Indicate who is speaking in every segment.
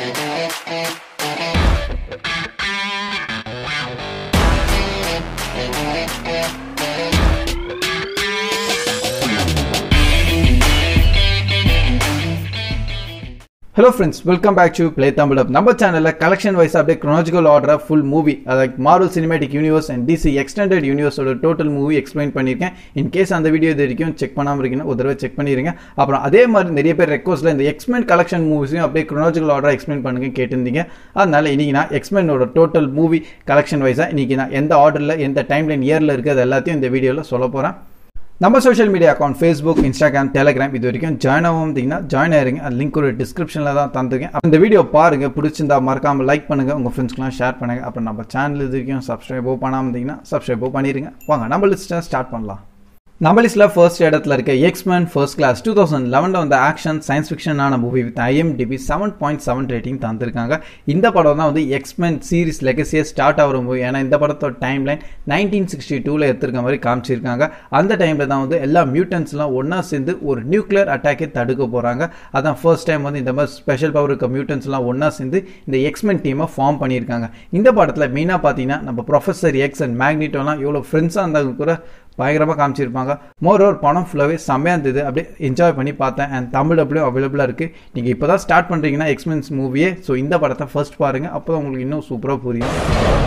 Speaker 1: Hello friends welcome back to play Tamil up நம்ம சேனலில் collection wise அப்படியே க்ரோனாலஜிக்கல் ஆர்டராக ஃபுல் மூவி அதாவது Marvel cinematic universe and DC extended யூனிவர்ஸோட டோட்டல் மூவி எக்ஸ்பிளைன் பண்ணியிருக்கேன் இன் கேஸ் அந்த வீடியோ இது வரைக்கும் செக் பண்ணாமல் இருக்கீங்கன்னா ஒரு தடவை செக் பண்ணிடுங்க அப்புறம் அதே மாதிரி நிறைய பேர் ரெக்வஸ்ட்டில் இந்த எக்ஸ்மென் கலெக்ஷன் மூவிஸையும் அப்படியே க்ரோனாலஜிக்கல் ஆர்டராக எக்ஸ்பிளைன் பண்ணுங்க கேட்டிருந்தீங்க அதனால இன்னைக்கு நான் எக்ஸ்மெனோட டோட்டல் மூவி கலெக்ஷன் வைஸாக இன்னைக்கு நான் எந்த ஆர்டரில் எந்த டைம் லைன் இயரில் இருக்குது அது எல்லாத்தையும் இந்த வீடியோவில் சொல்ல போகிறேன் நம்ம social media account Facebook Instagram Telegram இது வரைக்கும் ஜாயின் ஆகும் வந்தீங்கன்னா ஜாயின் ஆயிருங்க அது லிங்க் ஒரு டிஸ்கிரிப்ஷனில் தான் தந்துருக்கேன் இந்த வீடியோ பாருங்க பிடிச்சிருந்தா மறக்காம லைக் பண்ணுங்க உங்க ஃப்ரெண்ட்ஸ்க்குலாம் ஷேர் பண்ணுங்க அப்புறம் நம்ம சேனல் இது வரைக்கும் சப்ஸ்கிரைபோ பண்ணாமல் இருந்தீங்கன்னா சப்ஸ்கிரைபோ பண்ணிடுங்க வாங்க நம்ம லிஸ்ட்டை ஸ்டார்ட் பண்ணலாம் நம்ம லிஸ்ட்டில் ஃபர்ஸ்ட் இடத்துல இருக்க X Men first class two thousand லெவனில் வந்த ஆக்ஷன் சயின்ஸ் ஃபிக்ஷனான movie with IMDb seven point seven rating தந்திருக்காங்க இந்த படம் தான் வந்து எக்ஸ்மேன் சீரிஸ் லெகசியே ஸ்டார்ட் ஆகிற மூவி ஏன்னா இந்த படத்தோட டைம் லைன் நைன்டீன் சிக்ஸ்டி டூவில் எடுத்திருக்க மாதிரி காமிச்சிருக்காங்க அந்த டைமில் தான் வந்து எல்லா மியூட்டன்ஸ்லாம் ஒன்றா சேர்ந்து ஒரு நியூக்ளியர் அட்டாக்கே தடுக்க போகிறாங்க அதான் ஃபர்ஸ்ட் டைம் வந்து இந்த மாதிரி ஸ்பெஷல் பவர் இருக்க மியூட்டன்ஸ்லாம் ஒன்றா சேர்ந்து இந்த எக்ஸ்மென் டீமை ஃபார்ம் பண்ணியிருக்காங்க இந்த படத்தில் மெயினாக பார்த்தீங்கன்னா நம்ம ப்ரொஃபஸர் எக்ஸ் அண்ட் மேக்னிட்டோலாம் எவ்வளோ ஃப்ரெண்ட்ஸாக இருந்தாங்க கூட பயங்கரமாக காமிச்சிருப்பாங்க மோர் ஓவர் படம் ஃபுல்லாகவே செம்மையாக இருந்தது அப்படியே என்ஜாய் பண்ணி பார்த்தேன் அண்ட் தமிழ் அப்படியே அவைலபிளாக இருக்குது நீங்கள் இப்போ தான் ஸ்டார்ட் பண்ணுறீங்கன்னா எக்ஸ்மென்ஸ் மூவியே ஸோ இந்த படத்தை ஃபர்ஸ்ட் பாருங்கள் அப்போ தான் உங்களுக்கு இன்னும் சூப்பராக புரியும்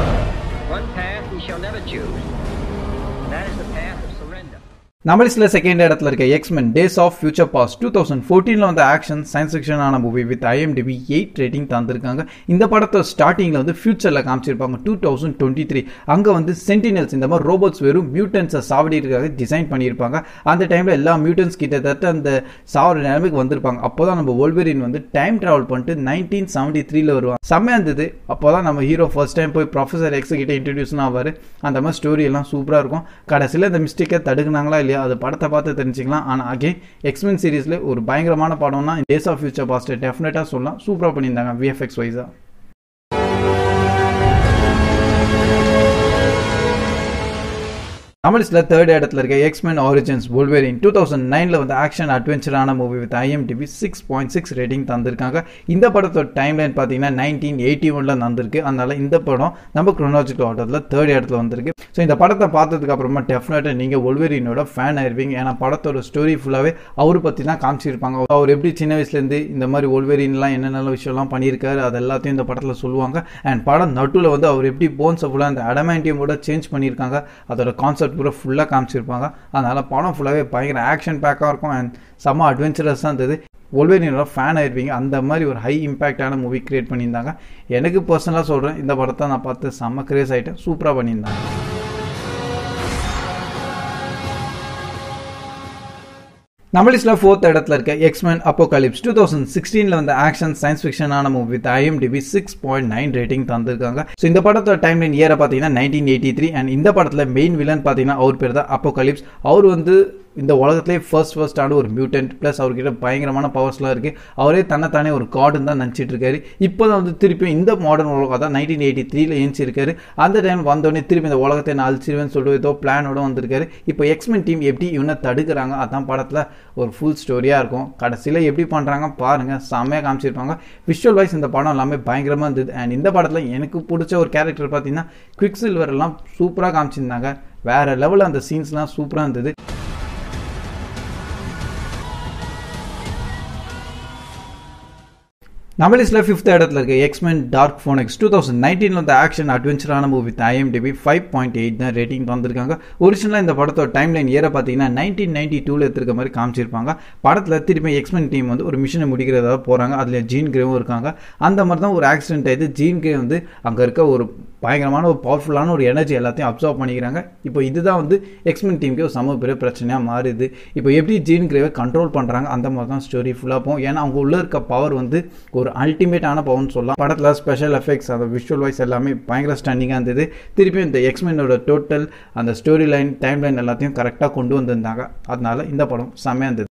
Speaker 2: One path we shall never choose. and That is the path of surrender.
Speaker 1: நம்ம லிஸ்ட்டில் செகண்ட் இடத்துல இருக்க X Men days of future past two thousand ஃபோர்டீனில் வந்த ஆக்ஷன் சயின்ஸ் ஃபிக்ஷனான movie with IMDb eight rating தந்திருக்காங்க இந்த படத்தை ஸ்டார்டிங்கில் வந்து ஃபியூச்சரில் காமிச்சிருப்பாங்க டூ தௌசண்ட் டுவெண்ட்டி த்ரீ அங்கே வந்து சென்டினல்ஸ் இந்த மாதிரி ரோபோட்ஸ் வெறும் மியூட்டன்ஸை சாவடிக்கிறதுக்காக டிசைன் பண்ணியிருப்பாங்க அந்த டைமில் எல்லா மியூட்டன்ஸ் கிட்டத்தட்ட அந்த சாவர நிலைமைக்கு வந்திருப்பாங்க அப்போ தான் நம்ம ஒல்வெரின் வந்து டைம் ட்ராவல் பண்ணிட்டு நைன்டீன் செவன்ட்டி த்ரீல வருவாங்க செம்மையாக இருந்தது அப்போ தான் நம்ம ஹீரோ ஃபர்ஸ்ட் டைம் போய் ப்ரொஃபஸர் எக்ஸ் கிட்ட இன்ட்ரடியூஸ்னு ஆவார் அந்த மாதிரி ஸ்டோரி எல்லாம் சூப்பராக இருக்கும் கடைசியில் இந்த மிஸ்டேக்கை தடுக்குனாங்களா இல்லையா அது படத்தை பார்த்து தெரிஞ்சுக்கலாம் ஆனால் அகைன் எக்ஸ்மென் சீரிஸில் ஒரு பயங்கரமான படம்னா டேஸ் ஆஃப் ஃபியூச்சர் பாஸ்ட் டெஃபினட்டாக சொல்லலாம் சூப்பராக பண்ணியிருந்தாங்க விஎஃப்எக்ஸ் வைஸாக தமிழ்ஸில் தேர்ட் இடத்துல இருக்க X Men origins wolverine two thousand நைனில் வந்து ஆக்ஷன் அட்வென்ச்சரான movie with IMDb six point six rating தந்திருக்காங்க இந்த படத்தோட டைம் லைன் பார்த்தீங்கன்னா நைன்டீன் எயிட்டி ஒனில் வந்திருக்கு அதனால இந்த படம் நம்ம குரோனாலஜிக்கல் ஆர்டரில் தேர்ட் இடத்துல வந்திருக்கு ஸோ இந்த படத்தை பார்த்ததுக்கு அப்புறமா டெஃபினட்டாக நீங்கள் ஒல்வெரினோட ஃபேன் ஆயிருவீங்க ஏன்னா படத்தோட ஸ்டோரி ஃபுல்லாகவே அவரை பற்றி தான் காமிச்சிருப்பாங்க அவர் எப்படி சின்ன வயசுலேருந்து இந்த மாதிரி ஒல்வெரின்லாம் என்னென்ன விஷயம்லாம் பண்ணியிருக்காரு அது எல்லாத்தையும் இந்த படத்தில் சொல்லுவாங்க அண்ட் படம் நடுவில் வந்து அவர் எப்படி போன்ஸை ஃபுல்லாக அந்த அடமாண்டியமோட சேஞ்ச் பண்ணியிருக்காங்க அதோட கான்செப்ட் பூரா ஃபுல்லாக காமிச்சிருப்பாங்க அதனால் படம் ஃபுல்லாகவே பயங்கர ஆக்ஷன் பேக்காக இருக்கும் அண்ட் செம்ம அட்வென்ச்சரஸாக இருந்தது ஒல்வேரினோட ஃபேன் ஆயிருப்பீங்க அந்த மாதிரி ஒரு ஹை இம்பாக்டான மூவி கிரியேட் பண்ணியிருந்தாங்க எனக்கு பர்சனலாக சொல்கிறேன் இந்த படத்தை நான் பார்த்து செம்ம கிரேஸ் ஆகிட்டேன் சூப்பராக பண்ணியிருந்தாங்க நம்ம லிஸ்ட்டில் ஃபோர்த் இடத்துல இருக்க எக்ஸ்மென் அப்போகாலிப்ஸ் டூ தௌசண்ட் சிக்ஸ்டீனில் வந்த ஆக்ஷன் சயின்ஸ் ஃபிக்ஷனான movie with IMDb six point nine rating தந்திருக்காங்க ஸோ இந்த படத்தோட டைம் லைன் இயரை பார்த்தீங்கன்னா நைன்டீன் எயிட்டி த்ரீ அண்ட் இந்த படத்தில் மெயின் வில்லன் பார்த்தீங்கன்னா அவர் பேர் தான் அப்போகாலிப்ஸ் அவர் வந்து இந்த உலகத்திலே ஃபர்ஸ்ட் ஃபர்ஸ்டான ஒரு மியூட்டன்ட் ப்ளஸ் அவர்கிட்ட பயங்கரமான பவர்ஸ்லாம் இருக்குது அவரே தன்னைத்தானே ஒரு கார்டுன்னு தான் நினச்சிட்டு இருக்காரு இப்போ தான் வந்து திருப்பி இந்த மாடர்ன் உலகம் தான் நைன்டீன் எயிட்டி த்ரீல ஏஞ்சிருக்காரு அந்த டைம் வந்தோடனே திருப்பி இந்த உலகத்தை நான் அழிச்சிருவேன்னு சொல்லிட்டு ஏதோ பிளானோட வந்திருக்காரு இப்போ எக்ஸ்மென் டீம் எப்படி இவனை தடுக்கிறாங்க அதான் படத்தில் ஒரு ஃபுல் ஸ்டோரியாக இருக்கும் கடைசியில் எப்படி பண்ணுறாங்க பாருங்கள் செம்மையாக காமிச்சிருப்பாங்க விஷுவல் வைஸ் இந்த படம் எல்லாமே பயங்கரமாக இருந்தது அண்ட் இந்த படத்தில் எனக்கு பிடிச்ச ஒரு கேரக்டர் பார்த்தீங்கன்னா குவிக் சில்வர் எல்லாம் சூப்பராக காமிச்சிருந்தாங்க வேறு லெவலில் அந்த சீன்ஸ்லாம் சூப்பராக இருந்தது நம்ம லிஸ்ட்டில் ஃபிஃப்த் இடத்துல இருக்க X Men dark phoenix two thousand நைன்டீனில் வந்து ஆக்ஷன் அட்வென்ச்சரான movie with IMDb five point eight தான் ரேட்டிங் வந்திருக்காங்க ஒரிஜினலாக இந்த படத்தோட டைம் லைன் ஏற பார்த்தீங்கன்னா நைன்டீன் நைன்டி டூவில் எடுத்துருக்க மாதிரி காமிச்சிருப்பாங்க படத்தில் திருப்பி எக்ஸ்மென் டீம் வந்து ஒரு மிஷனை முடிக்கிறதா போகிறாங்க அதில் ஜீன் கிரேவும் இருக்காங்க அந்த மாதிரி தான் ஒரு ஆக்சிடென்ட் ஆயிடுது ஜீன் கிரே வந்து அங்கே இருக்க ஒரு பயங்கரமான ஒரு பவர்ஃபுல்லான ஒரு எனர்ஜி எல்லாத்தையும் அப்சர்வ் பண்ணிக்கிறாங்க இப்போ இதுதான் வந்து எக்ஸ்மென் டீமுக்கு ஒரு சம பெரிய பிரச்சனையாக மாறுது இப்போ எப்படி ஜீன் கிரேவை கண்ட்ரோல் பண்ணுறாங்க அந்த மாதிரி தான் ஸ்டோரி ஃபுல்லாக போகும் ஏன்னா அவங்க உள்ளே இருக்க பவர் வந்து ஒரு அல்டிமேட்டான பவர்னு சொல்லலாம் படத்தில் ஸ்பெஷல் எஃபெக்ட்ஸ் அந்த விஷுவல் வைஸ் எல்லாமே பயங்கர ஸ்டாண்டிங்காக இருந்தது திருப்பியும் இந்த எக்ஸ்மெனோட டோட்டல் அந்த ஸ்டோரி லைன் டைம் லைன் எல்லாத்தையும் கரெக்டாக கொண்டு வந்திருந்தாங்க அதனால இந்த படம் செம்மையாக இருந்தது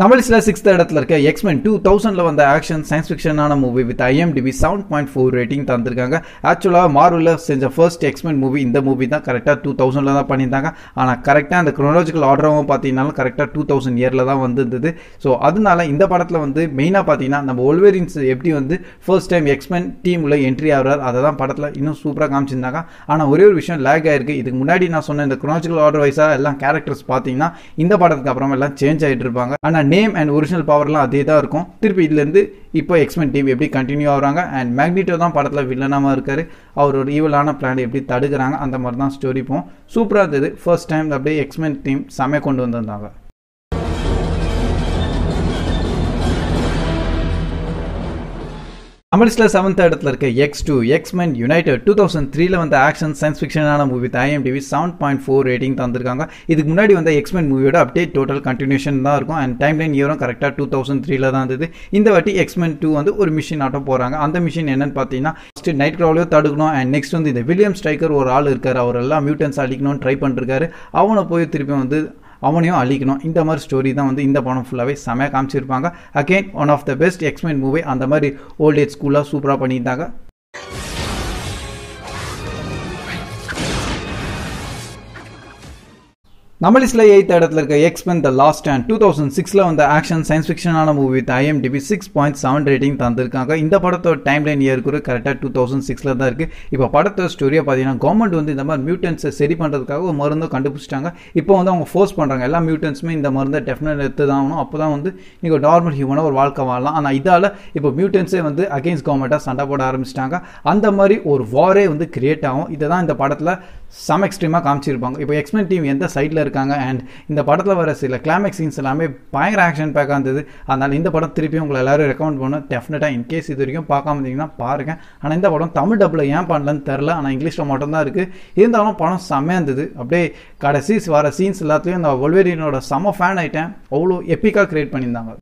Speaker 1: நம்ம லிஸ்ட்டில் சிக்ஸ்த் இடத்துல இருக்க எக்ஸ்மென் டூ தௌசண்டில் வந்த ஆக்ஷன் சயின்ஸ் ஃபிக்ஷனான movie with IMDb seven point four rating தந்திருக்காங்க ஆக்சுவலாக மார்வலில் செஞ்ச ஃபர்ஸ்ட் எக்ஸ்மென் மூவி இந்த மூவி தான் கரெக்டாக டூ தௌசண்டில் தான் பண்ணியிருந்தாங்க ஆனால் கரெக்டாக அந்த குரோனாலஜிக்கல் ஆர்டரும் பார்த்தீங்கன்னாலும் கரெக்டாக டூ தௌசண்ட் இயரில் தான் வந்திருந்தது ஸோ அதனால இந்த படத்தில் வந்து மெயினாக பார்த்தீங்கன்னா நம்ம ஒல்வேரின்ஸ் எப்படி வந்து ஃபர்ஸ்ட் டைம் எக்ஸ்மென் டீமில் என்ட்ரி ஆகிறார் அதை தான் படத்தில் இன்னும் சூப்பராக காமிச்சிருந்தாங்க ஆனால் ஒரே ஒரு விஷயம் லேக் ஆயிருக்கு இதுக்கு முன்னாடி நான் சொன்ன இந்த குரோனாலஜிக்கல் ஆர்டர் வைஸாக எல்லாம் கேரக்டர்ஸ் பார்த்தீங்கன்னா இந்த படத்துக்கு அப்புறமா எல்லாம் சேஞ்ச் ஆகிட்டு இருப்பாங்க ஆனால் நேம் அண்ட் ஒரிஜினல் பவர்லாம் அதே தான் இருக்கும் திருப்பி இதுலேருந்து இப்போ எக்ஸ்மென் டீம் எப்படி கண்டினியூ ஆகுறாங்க அண்ட் மேக்னிட்டோ தான் படத்தில் வில்லனாக இருக்காரு அவரோட ஈவலான பிளான் எப்படி தடுக்கிறாங்க அந்த மாதிரி தான் ஸ்டோரி போகும் சூப்பராக இருந்தது ஃபர்ஸ்ட் டைம் அப்படியே எக்ஸ்மென் டீம் செமையாக கொண்டு வந்திருந்தாங்க அமரிஸ்ல செவன்த் இடத்துல இருக்க X two X Men united two thousand த்ரீல வந்த ஆக்ஷன் சயின்ஸ் ஃபிக்ஷனான movie IMDb seven point four rating தந்திருக்காங்க இதுக்கு முன்னாடி வந்த எக்ஸ்மென் மூவியோட அப்டேட் டோட்டல் கண்டினியூஷன் தான் இருக்கும் அண்ட் டைம் லைன் இயரும் கரெக்டாக டூ தௌசண்ட் த்ரீல தான் இருந்தது இந்த வாட்டி எக்ஸ்மென் டூ வந்து ஒரு மிஷின் ஆட்டம் போகிறாங்க அந்த மிஷின் என்னன்னு பார்த்தீங்கன்னா ஃபஸ்ட்டு நைட் க்ரௌலையோ தடுக்கணும் அண்ட் நெக்ஸ்ட் வந்து இந்த வில்லியம் ஸ்ட்ரைக்கர் ஒரு ஆள் இருக்கார் அவர் எல்லாம் மியூட்டன்ஸ் அடிக்கணும்னு ட்ரை பண்ணிருக்காரு அவனை போய் திருப்பி வந்து அவனையும் அழிக்கணும் இந்த மாதிரி ஸ்டோரி தான் வந்து இந்த படம் ஃபுல்லாகவே செமையாக காமிச்சிருப்பாங்க again one of the best X Men movie அந்த மாதிரி ஓல்ட் ஏஜ் ஸ்கூலாக சூப்பராக பண்ணியிருந்தாங்க நம்ம லிஸ்ட்ல எயித் இடத்துல இருக்க X Men the last and two thousand சிக்ஸ்ல வந்த ஆக்ஷன் சயின்ஸ் ஃபிக்ஷனான movie with IMDb six point seven rating தந்திருக்காங்க இந்த படத்தோட டைம் லைன் இயர் கூட கரெக்டாக டூ தௌசண்ட் சிக்ஸ்ல தான் இருக்கு இப்போ படத்தோட ஸ்டோரியை பார்த்தீங்கன்னா கவர்மெண்ட் வந்து இந்த மாதிரி மியூட்டன்ஸை சரி பண்ணுறதுக்காக ஒரு மருந்தை கண்டுபிடிச்சிட்டாங்க இப்போ வந்து அவங்க ஃபோர்ஸ் பண்ணுறாங்க எல்லா மியூட்டன்ஸுமே இந்த மருந்தை டெஃபினட் எடுத்து தான் ஆகணும் அப்போ தான் வந்து நீங்கள் நார்மல் ஹியூமனாக ஒரு வாழ்க்கை வாழலாம் ஆனால் இதால் இப்போ மியூட்டன்ஸே வந்து அகெயின்ஸ்ட் கவர்மெண்ட்டாக சண்டை போட ஆரம்பிச்சிட்டாங்க அந்த மாதிரி ஒரு வாரே வந்து கிரியேட் ஆகும் இதை தான் இந்த படத்தில் சம் எக்ஸ்ட்ரீமாக காமிச்சிருப்பாங்க இப்போ எக்ஸ்மென் டீம் எந்த சைடில் இருக்காங்க அண்ட் இந்த படத்தில் வர சில கிளைமேக்ஸ் சீன்ஸ் எல்லாமே பயங்கர ஆக்ஷன் பேக்காக இருந்தது அதனால் இந்த படம் திருப்பி உங்களை எல்லாரும் ரெக்கமெண்ட் பண்ணும் டெஃபினட்டாக இன்கேஸ் இது வரைக்கும் பார்க்காம இருந்தீங்கன்னா பாருங்கள் ஆனால் இந்த படம் தமிழ் டப்பில் ஏன் பண்ணலன்னு தெரில ஆனால் இங்கிலீஷில் மட்டும்தான் இருக்குது இருந்தாலும் படம் செம்மையாக இருந்தது அப்படியே கடைசி வர சீன்ஸ் எல்லாத்துலேயும் இந்த ஒல்வேரியனோட செம்ம ஃபேன் ஆகிட்டேன் அவ்வளோ எப்பிக்காக கிரியேட் பண்ணியிருந்தாங்க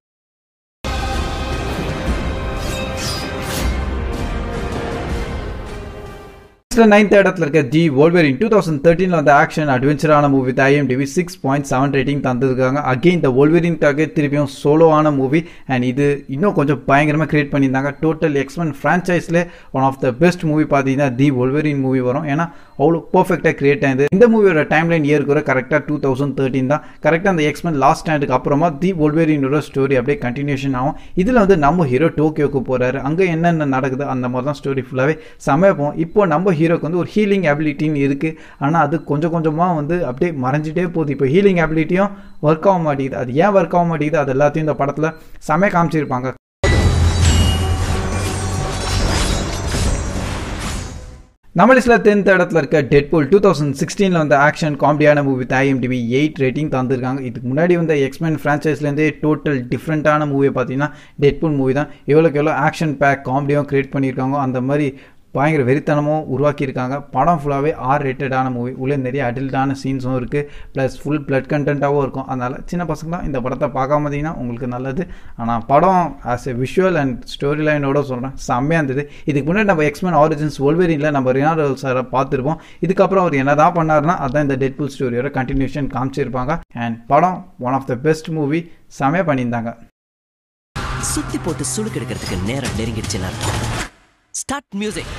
Speaker 1: நைன்த் இடத்துல இருக்க தி வோல்வெரின் டூ தௌசண்ட் தேர்ட்டீனில் வந்து ஆக்ஷன் அட்வென்ச்சரான movie with IMDb six point seven rating தந்திருக்காங்க அகெயின் இந்த வோல்வெரின்காக திருப்பியும் சோலோவான மூவி அண்ட் இது இன்னும் கொஞ்சம் பயங்கரமாக கிரியேட் பண்ணியிருந்தாங்க டோட்டல் எக்ஸ்மென் ஃப்ரான்ச்சைஸில் one of the best movie பார்த்தீங்கன்னா தி வோல்வெரின் மூவி வரும் ஏன்னா அவ்வளோ பர்ஃபெக்டாக கிரியேட் ஆகுது இந்த மூவியோட டைம் லைன் இயர் கூட கரெக்டாக டூ தௌசண்ட் தேர்ட்டின் தான் கரெக்டாக அந்த எக்ஸ்மென் லாஸ்ட் ஸ்டாண்டுக்கு அப்புறமா தி வோல்வெரினோட ஸ்டோரி அப்படியே கண்டினியூஷன் ஆகும் இதில் வந்து நம்ம ஹீரோ டோக்கியோக்கு போகிறாரு அங்கே என்னென்ன நடக்குது அந்த மாதிரி தான் ஸ்டோரி ஃபுல்லாகவே செமையாக போகும் இப்போ நம்ம ஹீரோக்கு வந்து ஒரு ஹீலிங் அபிலிட்டின்னு இருக்குது ஆனால் அது கொஞ்சம் கொஞ்சமாக வந்து அப்படியே மறைஞ்சிட்டே போகுது இப்போ ஹீலிங் அபிலிட்டியும் ஒர்க் ஆக மாட்டேங்குது அது ஏன் ஒர்க் ஆக மாட்டேங்குது அது எல்லாத்தையும் இந்த படத்தில் செமையாக காமிச்சிருப்பாங்க நம்ம லிஸ்ட்டில் டென்த் இடத்துல இருக்க டெட்பூல் டூ தௌசண்ட் சிக்ஸ்டீனில் வந்து ஆக்ஷன் காமெடியான மூவி ஐஎம்டிவி எயிட் ரேட்டிங் தந்திருக்காங்க இதுக்கு முன்னாடி வந்த எக்ஸ்மென் ஃப்ரான்ச்சைஸ்லேருந்தே டோட்டல் டிஃப்ரெண்ட்டான மூவியை பார்த்தீங்கன்னா டெட்பூல் மூவி தான் எவ்வளோக்கு எவ்வளோ ஆக்ஷன் பேக் காமெடியும் கிரியேட் பண்ணியிருக்காங்க அந்த மாதிரி பயங்கர வெறித்தனமும் உருவாக்கியிருக்காங்க படம் ஃபுல்லாகவே ஆர் ரேட்டடான மூவி உள்ளே நிறைய அடல்ட்டான சீன்ஸும் இருக்குது ப்ளஸ் ஃபுல் பிளட் கண்டென்ட்டாகவும் இருக்கும் அதனால் சின்ன பசங்க தான் இந்த படத்தை பார்க்காம இருந்தீங்கன்னா உங்களுக்கு நல்லது ஆனால் படம் as a visual and story லைனோட சொல்கிறேன் செம்மையாக இருந்தது இதுக்கு முன்னாடி நம்ம எக்ஸ்மென் ஆரிஜின்ஸ் ஒல்வெரியில் நம்ம ரினாடோ சாரை பார்த்துருப்போம் இதுக்கப்புறம் அவர் என்ன தான் பண்ணாருன்னா அதான் இந்த டெட்புல் ஸ்டோரியோட கண்டினியூஷன் காமிச்சிருப்பாங்க அண்ட் படம் one of the best movie செம்மையாக பண்ணியிருந்தாங்க
Speaker 3: சுத்தி போட்டு சுழுக்கெடுக்கிறதுக்கு நேரம் நெருங்கிடுச்சுன்னு அர்த்தம் ஸ்டார்ட் மியூசிக்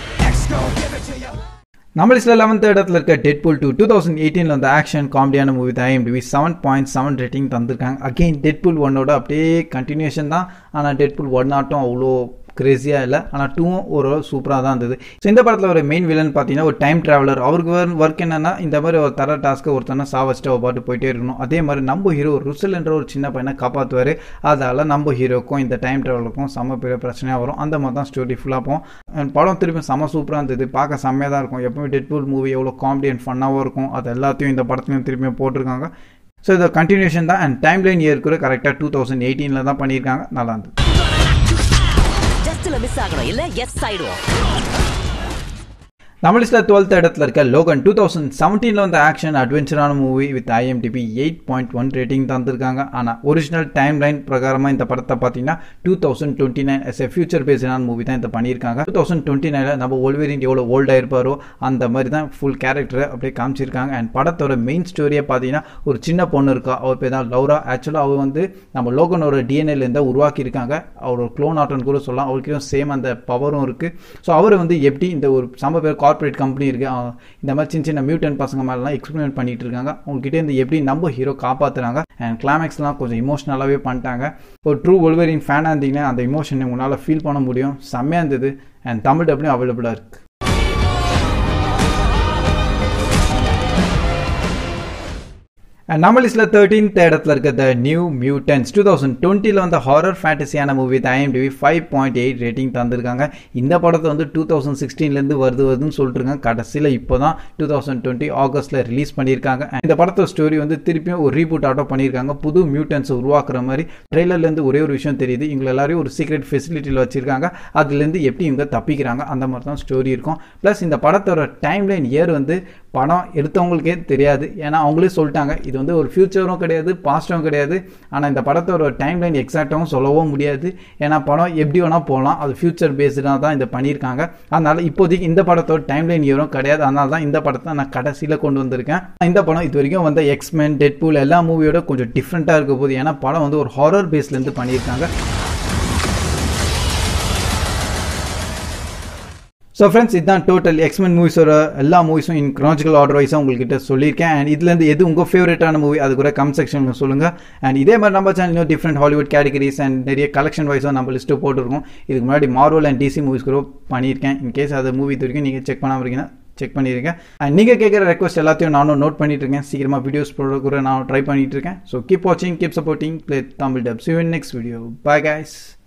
Speaker 1: நம்ம லிஸ்ட்டில் லெவன்த் இடத்துல இருக்க டெட்பூல் டூ டூ தௌசண்ட் எயிட்டீனில் வந்து ஆக்ஷன் காமெடியான மூவி தான் IMDb seven point seven rating தந்திருக்காங்க அகெயின் டெட்பூல் ஒன்னோட அப்படியே கண்டினியூஷன் தான் ஆனால் டெட்பூல் ஒன் ஆட்டும் அவ்வளோ கிரேஸியாக இல்லை ஆனால் டூவும் ஓரளவு சூப்பராக தான் இருந்தது ஸோ இந்த படத்தில் ஒரு மெயின் வில்லன் பார்த்தீங்கன்னா ஒரு டைம் ட்ராவலர் அவருக்கு ஒர்க் என்னன்னா இந்த மாதிரி ஒரு தர டாஸ்க்கை ஒருத்தனை சாவச்சிட்டு அவர் பாட்டு போயிட்டே இருக்கணும் அதே மாதிரி நம்ம ஹீரோ ருசல் என்ற ஒரு சின்ன பையனை காப்பாற்றுவார் அதால் நம்ம ஹீரோக்கும் இந்த டைம் ட்ராவலருக்கும் செம்ம பெரிய பிரச்சனையாக வரும் அந்த மாதிரி தான் ஸ்டோரி ஃபுல்லாக போகும் படம் திருப்பி செம்ம சூப்பராக இருந்தது பார்க்க செம்மையாக தான் இருக்கும் எப்பவுமே டெட்பூல் மூவி எவ்வளோ காமெடி அண்ட் ஃபன்னாகவும் இருக்கும் அது எல்லாத்தையும் இந்த படத்துலையும் திருப்பியும் போட்டிருக்காங்க ஸோ இது கண்டினியூஷன் தான் அண்ட் டைம் லைன் இயர் கூட கரெக்டாக டூ தௌசண்ட் எயிட்டீனில் தான் பண்ணியிருக்காங்க நல்லா இருந்தது
Speaker 3: ஜஸ்ட்ல மிஸ் ஆகணும் இல்ல எஸ் ஆயிடுவோம்
Speaker 1: தமிழ்ஸ்ல டுவெல்த் இடத்துல இருக்க லோகன் டூ தௌசண்ட் செவன்டீனில் வந்து ஆக்ஷன் அட்வென்ச்சரான movie with IMDb eight point one rating தந்திருக்காங்க ஆனால் ஒரிஜினல் டைம் லைன் பிரகாரமாக இந்த படத்தை பார்த்தீங்கன்னா two thousand twenty nine as a future பேஸ்டான மூவி தான் இந்த பண்ணியிருக்காங்க டூ தௌசண்ட் டுவெண்ட்டி நைனில் நம்ம ஒல்வேரின் எவ்வளோ ஓல்டாக இருப்பாரோ அந்த மாதிரி தான் ஃபுல் கேரக்டரை அப்படியே காமிச்சிருக்காங்க அண்ட் படத்தோட மெயின் ஸ்டோரியை பார்த்தீங்கன்னா ஒரு சின்ன பொண்ணு இருக்கா அவர் பேர் தான் லௌரா ஆக்சுவலாக அவர் வந்து நம்ம லோகனோட டிஎன்ஏலேருந்து உருவாக்கியிருக்காங்க அவரோட க்ளோன் ஆட்டோன்னு கூட சொல்லலாம் அவருக்கும் சேம் அந்த பவரும் இருக்குது ஸோ அவர் வந்து எப்படி இந்த ஒரு சம பேர் கார்ப்பரேட் கம்பெனி இருக்குது இந்த மாதிரி சின்ன சின்ன மியூட்டன் பசங்க மேலாம் எக்ஸ்பெரிமெண்ட் பண்ணிட்டு இருக்காங்க அவங்ககிட்ட இருந்து எப்படி நம்ம ஹீரோ காப்பாற்றுறாங்க அண்ட் கிளைமேக்ஸ்லாம் கொஞ்சம் இமோஷனலாகவே பண்ணிட்டாங்க ஒரு ட்ரூ ஒல்வரின் ஃபேனாக இருந்தீங்கன்னா அந்த இமோஷனை உங்களால் ஃபீல் பண்ண முடியும் செம்மையாக இருந்தது அண்ட் தமிழ் டப்லையும் அவைலபிளாக இருக்குது நம்ம லிஸ்ட்டில் தேர்ட்டீன்த் இடத்துல இருக்க the new mutants two thousand டுவெண்ட்டியில் வந்து ஹாரர் ஃபேண்டசியான movie IMDb five point eight rating தந்திருக்காங்க இந்த படத்தை வந்து டூ தௌசண்ட் சிக்ஸ்டீன்லேருந்து வருது வருதுன்னு சொல்லிட்டுருக்காங்க கடைசியில் இப்போ தான் டூ தௌசண்ட் டுவெண்ட்டி ஆகஸ்ட்டில் ரிலீஸ் பண்ணியிருக்காங்க இந்த படத்தோட ஸ்டோரி வந்து திருப்பியும் ஒரு ரீபூட் ஆட்டோ பண்ணியிருக்காங்க புது மியூட்டன்ஸை உருவாக்குற மாதிரி ட்ரெய்லர்லேருந்து ஒரே ஒரு விஷயம் தெரியுது இவங்க எல்லாரையும் ஒரு சீக்ரெட் ஃபெசிலிட்டியில் வச்சிருக்காங்க அதுலேருந்து எப்படி இவங்க தப்பிக்கிறாங்க அந்த மாதிரி தான் ஸ்டோரி இருக்கும் ப்ளஸ் இந்த படத்தோட டைம்லைன் இயர் வந்து படம் எடுத்தவங்களுக்கே தெரியாது ஏன்னா அவங்களே சொல்லிட்டாங்க இது வந்து ஒரு ஃபியூச்சரும் கிடையாது பாஸ்டும் கிடையாது ஆனால் இந்த படத்தோட டைம் லைன் எக்ஸாக்டாகவும் சொல்லவும் முடியாது ஏன்னா படம் எப்படி வேணால் போகலாம் அது ஃபியூச்சர் பேஸ்டாக தான் இதை பண்ணியிருக்காங்க அதனால் இப்போதைக்கு இந்த படத்தோட டைம் லைன் இயரும் கிடையாது அதனால தான் இந்த படத்தை நான் கடைசியில் கொண்டு வந்திருக்கேன் இந்த படம் இது வரைக்கும் வந்த எக்ஸ்மென் டெட்பூல் எல்லா மூவியோட கொஞ்சம் டிஃப்ரெண்ட்டாக இருக்க போது ஏன்னா படம் வந்து ஒரு ஹாரர் பேஸ்லேருந்து பண்ணியிருக்காங்க ஸோ ஃப்ரெண்ட்ஸ் இதுதான் டோட்டல் எக்ஸ்மென் மூவிஸோட எல்லா மூவிஸும் இன் க்ராலஜிக்கல் ஆர்டர் வைஸாக உங்கள்கிட்ட சொல்லியிருக்கேன் அண்ட் இதுலேருந்து எது உங்கள் ஃபேவரட்டான மூவி அது கூட கம் செக்ஷனில் சொல்லுங்கள் அண்ட் இதே மாதிரி நம்ம சேனல் இன்னும் டிஃப்ரெண்ட் ஹாலிவுட் கேட்டகரிஸ் அண்ட் நிறைய கலெக்ஷன் வைஸாக நம்ம லிஸ்ட்டு போட்டுருக்கோம் இதுக்கு முன்னாடி மார்வல் அண்ட் டிசி மூவிஸ் கூட பண்ணியிருக்கேன் இன் கேஸ் அது மூவி இது வரைக்கும் நீங்கள் செக் பண்ணாமல் இருக்கீங்கன்னா செக் பண்ணியிருக்கேன் அண்ட் நீங்கள் கேட்குற ரெக்வஸ்ட் எல்லாத்தையும் நானும் நோட் பண்ணிட்டு இருக்கேன் சீக்கிரமாக வீடியோஸ் போட கூட நான் ட்ரை பண்ணிட்டு இருக்கேன் ஸோ கீப் வாட்சிங் keep supporting play Tamil dub see next video bye guys